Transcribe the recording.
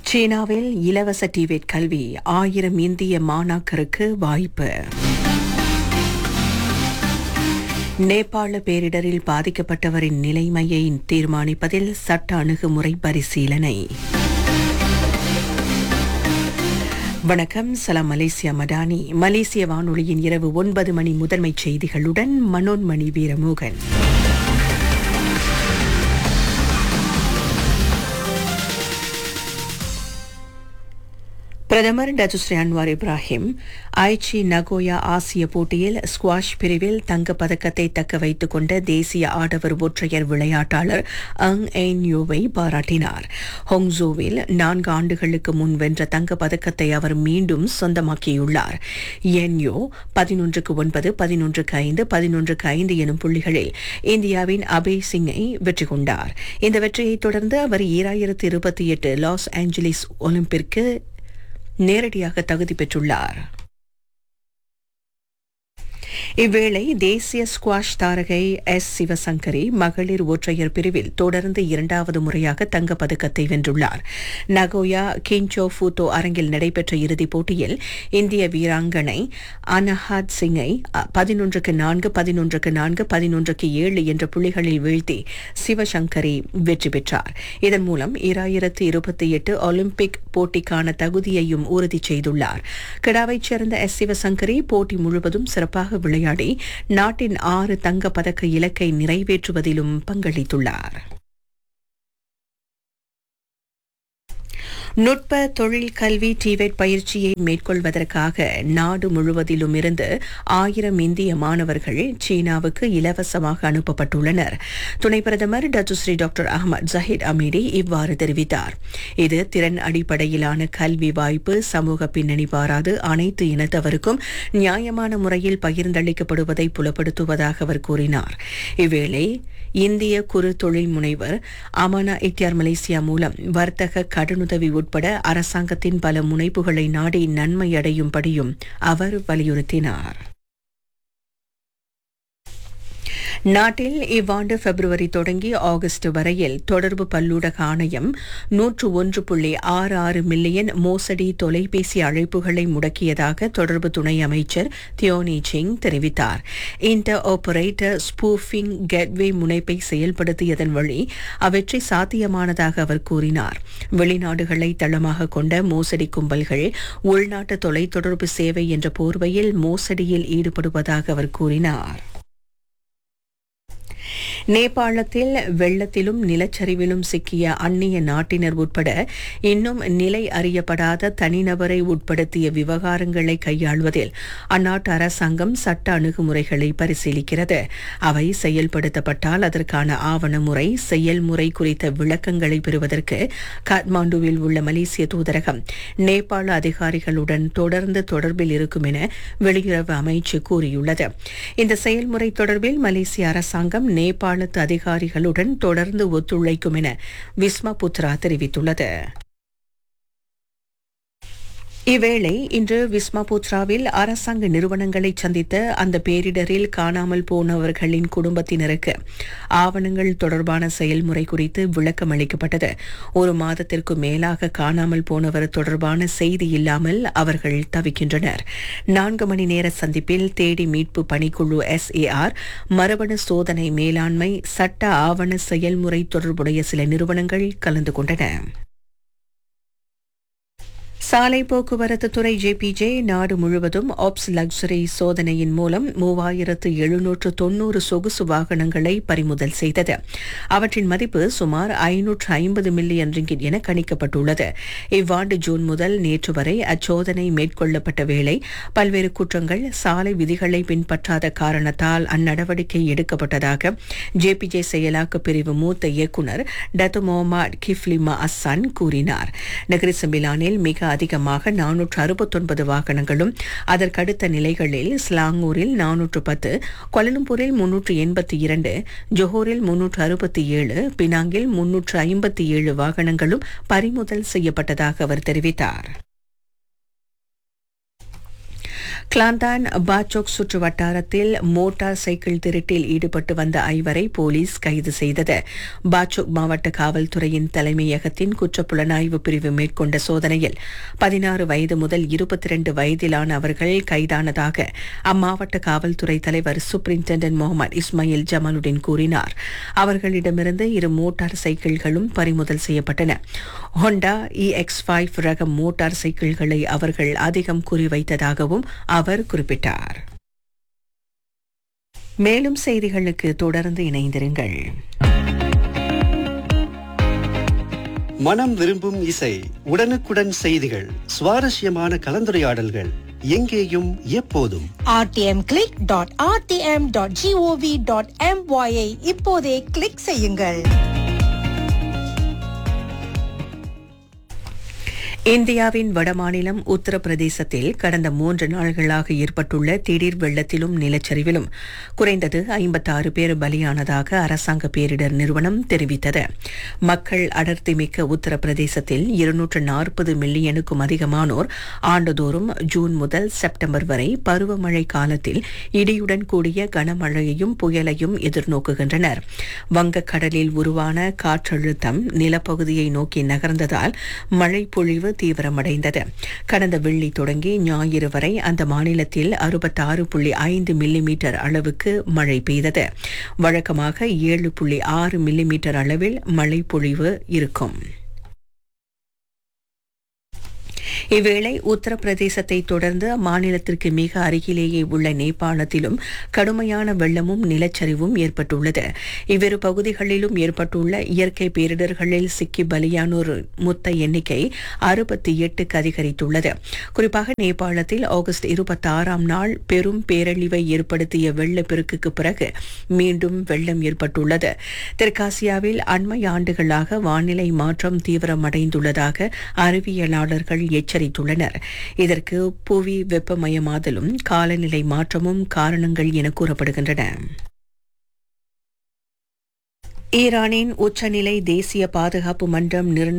சீனாவில் இலவச டிவேட் கல்வி ஆயிரம் இந்திய மாணாக்கருக்கு வாய்ப்பு நேபாள பேரிடரில் பாதிக்கப்பட்டவரின் நிலைமையை தீர்மானிப்பதில் சட்ட அணுகுமுறை பரிசீலனை வணக்கம் சலாம் மலேசியா மடானி மலேசிய வானொலியின் இரவு ஒன்பது மணி முதன்மைச் செய்திகளுடன் மனோன்மணி வீரமோகன் பிரதமர் Datuk Seri Anwar Ibrahim Aichi Nagoya ஆசிய போட்டியில் ஸ்குவாஷ் பிரிவில் தங்கப் பதக்கத்தை தக்க வைத்துக் கொண்ட தேசிய ஆடவர் ஒற்றையர் விளையாட்டாளர் அங் என் யூவை பாராட்டினார் ஹொங்ஸோவில் நான்கு ஆண்டுகளுக்கு முன் வென்ற தங்கப் பதக்கத்தை அவர் மீண்டும் சொந்தமாக்கியுள்ளார் என் யோ பதினொன்றுக்கு ஒன்பது பதினொன்றுக்கு ஐந்து பதினொன்றுக்கு ஐந்து எனும் புள்ளிகளில் இந்தியாவின் அபய் சிங்கை வெற்றி கொண்டார் இந்த வெற்றியைத் தொடர்ந்து அவர் ஈராயிரத்து இருபத்தி எட்டு லாஸ் ஏஞ்சலிஸ் ஒலிம்பிற்கு நேரடியாக தகுதி பெற்றுள்ளார் இவ்வேளை தேசிய ஸ்குவாஷ் தாரகை எஸ் சிவசங்கரி மகளிர் ஒற்றையர் பிரிவில் தொடர்ந்து இரண்டாவது முறையாக தங்கப் பதக்கத்தை வென்றுள்ளார் நகோயா கின்சோ ஃபூத்தோ அரங்கில் நடைபெற்ற இறுதிப் போட்டியில் இந்திய வீராங்கனை அனஹாத் சிங்கை பதினொன்றுக்கு நான்கு பதினொன்றுக்கு நான்கு பதினொன்றுக்கு ஏழு என்ற புள்ளிகளில் வீழ்த்தி சிவசங்கரி வெற்றி பெற்றார் இதன் மூலம் இராயிரத்து இருபத்தி எட்டு ஒலிம்பிக் போட்டிக்கான தகுதியையும் உறுதி செய்துள்ளார் கிடாவைச் சேர்ந்த எஸ் சிவசங்கரி போட்டி முழுவதும் சிறப்பாக விளையாடி நாட்டின் ஆறு தங்க பதக்க இலக்கை நிறைவேற்றுவதிலும் பங்களித்துள்ளார் நுட்ப தொழில் கல்வி டிவெட் பயிற்சியை மேற்கொள்வதற்காக நாடு முழுவதிலும் இருந்து ஆயிரம் இந்திய மாணவர்கள் சீனாவுக்கு இலவசமாக அனுப்பப்பட்டுள்ளனர் துணை பிரதமர் Datuk Seri doctor Ahmad Zahid Hamidi இவ்வாறு தெரிவித்தார் இது திறன் அடிப்படையிலான கல்வி வாய்ப்பு சமூக பின்னணி பாராது அனைத்து இனத்தவருக்கும் நியாயமான முறையில் பகிர்ந்தளிக்கப்படுவதை புலப்படுத்துவதாக அவர் கூறினார் இவ்வேளை இந்திய குறு தொழில் முனைவர் அமானா இத்தியார் மலேசியா மூலம் வர்த்தக கடனுதவி உட்பட அரசாங்கத்தின் பல முனைப்புகளை நாடி நன்மை அடையும்படியும் அவர் வலியுறுத்தினார் நாட்டில் இவ்வாண்டு பிப்ரவரி தொடங்கி ஆகஸ்ட் வரையில் தொடர்பு பல்லூடக ஆணையம் நூற்று ஒன்று புள்ளி ஆறு ஆறு மில்லியன் மோசடி தொலைபேசி அழைப்புகளை முடக்கியதாக தொடர்பு துணை அமைச்சர் தியோனி சிங் தெரிவித்தார் இன்டர் ஆபரேட்டர் ஸ்பூஃபிங் கெட்வே முனைப்பை செயல்படுத்தியதன் வழி அவ்வெற்றி சாத்தியமானதாக அவர் கூறினார் வெளிநாடுகளை தளமாக கொண்ட மோசடி கும்பல்கள் உள்நாட்டு தொலைத்தொடர்பு சேவை என்ற போர்வையில் மோசடியில் ஈடுபடுவதாக அவர் கூறினார் நேபாளத்தில் வெள்ளத்திலும் நிலச்சரிவிலும் சிக்கிய அந்நிய நாட்டினர் உட்பட இன்னும் நிலை அறியப்படாத தனிநபரை உட்படுத்திய விவகாரங்களை கையாள்வதில் அந்நாட்டு அரசாங்கம் சட்ட அணுகுமுறைகளை பரிசீலிக்கிறது அவை செயல்படுத்தப்பட்டால் அதற்கான ஆவண முறை செயல்முறை குறித்த விளக்கங்களை பெறுவதற்கு காட்மாண்டுவில் உள்ள மலேசிய தூதரகம் நேபாள அதிகாரிகளுடன் தொடர்ந்து தொடர்பில் இருக்கும் என வெளியுறவு அமைச்சு கூறியுள்ளது இந்த செயல்முறை தொடர்பில் மலேசிய அரசாங்கம் நேபாளத்து அதிகாரிகளுடன் தொடர்ந்து ஒத்துழைக்கும் என விஸ்மா புத்ரா தெரிவித்துள்ளது இவ்வேளை இன்று விஸ்மாபுத்ராவில் அரசாங்க நிறுவனங்களை சந்தித்த அந்த பேரிடரில் காணாமல் போனவர்களின் குடும்பத்தினருக்கு ஆவணங்கள் தொடர்பான செயல்முறை குறித்து விளக்கம் அளிக்கப்பட்டது ஒரு மாதத்திற்கு மேலாக காணாமல் போனவர் தொடர்பான செய்தி இல்லாமல் அவர்கள் தவிக்கின்றனர் நான்கு மணி நேர சந்திப்பில் தேடி மீட்பு பணிக்குழு எஸ்ஏஆர் மரபணு சோதனை மேலாண்மை சட்ட ஆவண செயல்முறை தொடர்புடைய சில நிறுவனங்கள் கலந்து கொண்டன சாலை போக்குவரத்து துறை ஜேபிஜே நாடு முழுவதும் ஆப்ஸ் லக்ஸரி சோதனையின் மூலம் மூவாயிரத்து எழுநூற்று தொன்னூறு சொகுசு வாகனங்களை பறிமுதல் செய்தது அவற்றின் மதிப்பு சுமார் ஐநூற்று ஐம்பது மில்லியன் ரிங்கிட் என கணிக்கப்பட்டுள்ளது இவ்வாண்டு ஜூன் முதல் நேற்று வரை அச்சோதனை மேற்கொள்ளப்பட்ட வேளை பல்வேறு குற்றங்கள் சாலை விதிகளை பின்பற்றாத காரணத்தால் அந்நடவடிக்கை எடுக்கப்பட்டதாக ஜேபிஜே செயலாக்க பிரிவு மூத்த இயக்குநர் டத்து மொஹமட் கிஃப்லிமா அஸ்ஸான் கூறினார் நகரி சம்பிலானில் மிக அதிகமாக நானூற்று அறுபத்தொன்பது வாகனங்களும் அதற்கடுத்த நிலைகளில் ஸ்லாங்கூரில் நானூற்று பத்து கொலலம்பூரில் முன்னூற்று எண்பத்தி இரண்டு ஜொஹோரில் முன்னூற்று அறுபத்தி ஏழு பினாங்கில் முன்னூற்று ஐம்பத்தி ஏழு வாகனங்களும் பறிமுதல் செய்யப்பட்டதாக அவர் தெரிவித்தார் கிளாந்தான் பாச்சோக் சுற்று வட்டாரத்தில் மோட்டார் சைக்கிள் திருட்டில் ஈடுபட்டு வந்த ஐவரை போலீஸ் கைது செய்தது பாச்சோக் மாவட்ட காவல்துறையின் தலைமையகத்தின் குற்றப்புலனாய்வு பிரிவு மேற்கொண்ட சோதனையில் பதினாறு வயது முதல் இருபத்தி இரண்டு வயதிலான அவர்கள் கைதானதாக அம்மாவட்ட காவல்துறை தலைவர் சூப்பரிண்டென்டென்ட் முகமது இஸ்மாயில் ஜமாலுடன் கூறினார் அவர்களிடமிருந்து இரு மோட்டார் சைக்கிள்களும் பறிமுதல் செய்யப்பட்டன ஹோண்டா இ எக்ஸ் ஃபைவ் ரக மோட்டார் சைக்கிள்களை அவர்கள் அதிகம் குறிவைத்ததாகவும் அவர் குறிப்பிட்டார் மேலும் செய்திகளுக்கு தொடர்ந்து இணைந்திருங்கள் மனம் விரும்பும் இசை உடனுக்குடன் செய்திகள் சுவாரஸ்யமான கலந்துரையாடல்கள் எங்கேயும் எப்போதும் rtmclick.rtm.gov.my ஐ இப்போதே கிளிக் செய்யுங்கள் இந்தியாவின் வடமாநிலம் உத்தரப்பிரதேசத்தில் கடந்த மூன்று நாள்களாக ஏற்பட்டுள்ள திடீர் வெள்ளத்திலும் நிலச்சரிவிலும் குறைந்தது ஐம்பத்தாறு பேர் பலியானதாக அரசாங்க பேரிடர் நிறுவனம் தெரிவித்தது மக்கள் அடர்த்தி மிக்க உத்தரப்பிரதேசத்தில் இருநூற்று நாற்பது மில்லியனுக்கும் அதிகமானோர் ஆண்டுதோறும் ஜூன் முதல் செப்டம்பர் வரை பருவமழை காலத்தில் இடியுடன் கூடிய கனமழையையும் புயலையும் எதிர்நோக்குகின்றனர் வங்கக்கடலில் உருவான காற்றழுத்தம் நிலப்பகுதியை நோக்கி நகர்ந்ததால் மழை பொழிவு தீவிரமடைந்தது கடந்த வெள்ளி தொடங்கி ஞாயிறு வரை அந்த மாநிலத்தில் அறுபத்தாறு புள்ளி ஐந்து மில்லிமீட்டர் அளவுக்கு மழை பெய்தது வழக்கமாக ஏழு புள்ளி ஆறு மில்லிமீட்டர் அளவில் மழை பொழிவு இருக்கும் இவ்வேளை உத்தரப்பிரதேசத்தை தொடர்ந்து அம்மாநிலத்திற்கு மிக அருகிலேயே உள்ள நேபாளத்திலும் கடுமையான வெள்ளமும் நிலச்சரிவும் ஏற்பட்டுள்ளது இவ்விரு பகுதிகளிலும் ஏற்பட்டுள்ள இயற்கை பேரிடர்களில் சிக்கி பலியானோர் மொத்த எண்ணிக்கை அறுபத்தி எட்டுக்கு அதிகரித்துள்ளது குறிப்பாக நேபாளத்தில் ஆகஸ்ட் இருபத்தாறாம் நாள் பெரும் பேரழிவை ஏற்படுத்திய வெள்ளப்பெருக்குக்கு பிறகு மீண்டும் வெள்ளம் ஏற்பட்டுள்ளது தெற்காசியாவில் அண்மை ஆண்டுகளாக வானிலை மாற்றம் தீவிரமடைந்துள்ளதாக அறிவியலாளர்கள் எச்சரித்துள்ளனர் இதற்கு புவி வெப்பமயமாதலும் காலநிலை மாற்றமும் காரணங்கள் என கூறப்படுகின்றன ஈரானின் உச்சநிலை தேசிய பாதுகாப்பு மன்றம் நிர்ணய